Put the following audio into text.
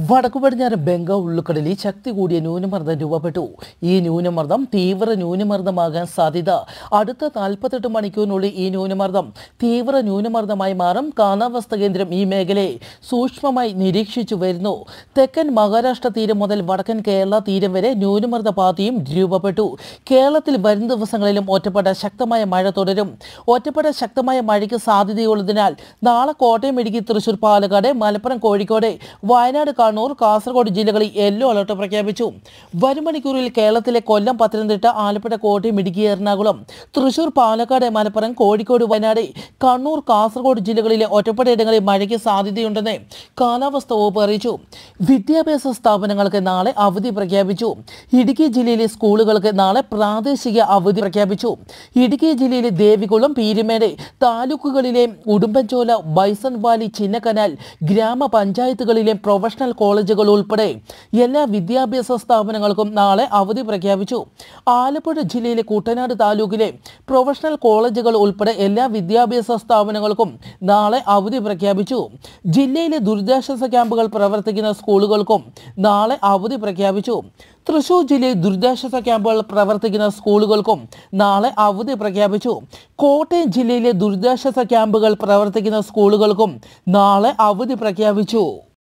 വടക്കു പടിഞ്ഞാറ് ബംഗാൾ ഉൾക്കടലിൽ ശക്തി കൂടിയ ന്യൂനമർദ്ദം രൂപപ്പെട്ടു ഈ ന്യൂനമർദ്ദം തീവ്ര ന്യൂനമർദ്ദമാകാൻ സാധ്യത അടുത്ത നാൽപ്പത്തെട്ട് മണിക്കൂറിനുള്ളിൽ ഈ ന്യൂനമർദ്ദം തീവ്ര ന്യൂനമർദ്ദമായി മാറും കാലാവസ്ഥ കേന്ദ്രം ഈ മേഖലയെ സൂക്ഷ്മമായി നിരീക്ഷിച്ചു വരുന്നു തെക്കൻ മഹാരാഷ്ട്ര തീരം മുതൽ വടക്കൻ കേരള തീരം വരെ ന്യൂനമർദ്ദ പാതയും രൂപപ്പെട്ടു കേരളത്തിൽ വരും ദിവസങ്ങളിലും ഒറ്റപ്പെട്ട ശക്തമായ മഴ തുടരും ഒറ്റപ്പെട്ട ശക്തമായ മഴയ്ക്ക് സാധ്യതയുള്ളതിനാൽ നാളെ കോട്ടയം ഇടുക്കി തൃശൂർ പാലക്കാട് മലപ്പുറം കോഴിക്കോട് വയനാട് കണ്ണൂർ കാസർഗോഡ് ജില്ലകളിൽ യെല്ലോ അലർട്ട് പ്രഖ്യാപിച്ചു വരും മണിക്കൂറിൽ കേരളത്തിലെ കൊല്ലം പത്തനംതിട്ട ആലപ്പുഴ കോട്ടയം ഇടുക്കി എറണാകുളം തൃശൂർ പാലക്കാട് മലപ്പുറം കോഴിക്കോട് വയനാട് കണ്ണൂർ കാസർഗോഡ് ജില്ലകളിലെ ഒറ്റപ്പെട്ടയിടങ്ങളിൽ മഴയ്ക്ക് സാധ്യതയുണ്ടെന്ന് കാലാവസ്ഥ വകുപ്പ് അറിയിച്ചു വിദ്യാഭ്യാസ സ്ഥാപനങ്ങൾക്ക് നാളെ അവധി പ്രഖ്യാപിച്ചു ഇടുക്കി ജില്ലയിലെ സ്കൂളുകൾക്ക് നാളെ പ്രാദേശിക അവധി പ്രഖ്യാപിച്ചു ഇടുക്കി ജില്ലയിലെ ദേവികുളം പീരുമേട് താലൂക്കുകളിലെ ഉടുമ്പൻചോല ബൈസൺ വാലി ചിന്നക്കനാൽ ഗ്രാമപഞ്ചായത്തുകളിലെ പ്രൊഫഷണൽ കോളേജുകൾ ഉൾപ്പെടെ എല്ലാ വിദ്യാഭ്യാസ സ്ഥാപനങ്ങൾക്കും നാളെ അവധി പ്രഖ്യാപിച്ചു ആലപ്പുഴ ജില്ലയിലെ കുട്ടനാട് താലൂക്കിലെ പ്രൊഫഷണൽ കോളേജുകൾ ഉൾപ്പെടെ എല്ലാ വിദ്യാഭ്യാസ സ്ഥാപനങ്ങൾക്കും നാളെ അവധി പ്രഖ്യാപിച്ചു ജില്ലയിലെ ദുരിതാശ്വാസ ക്യാമ്പുകൾ പ്രവർത്തിക്കുന്ന സ്കൂളുകൾക്കും നാളെ അവധി പ്രഖ്യാപിച്ചു തൃശൂർ ജില്ലയിൽ ദുരിതാശ്വാസ ക്യാമ്പുകൾ പ്രവർത്തിക്കുന്ന സ്കൂളുകൾക്കും നാളെ അവധി പ്രഖ്യാപിച്ചു കോട്ടയം ജില്ലയിലെ ദുരിതാശ്വാസ ക്യാമ്പുകൾ പ്രവർത്തിക്കുന്ന സ്കൂളുകൾക്കും നാളെ അവധി പ്രഖ്യാപിച്ചു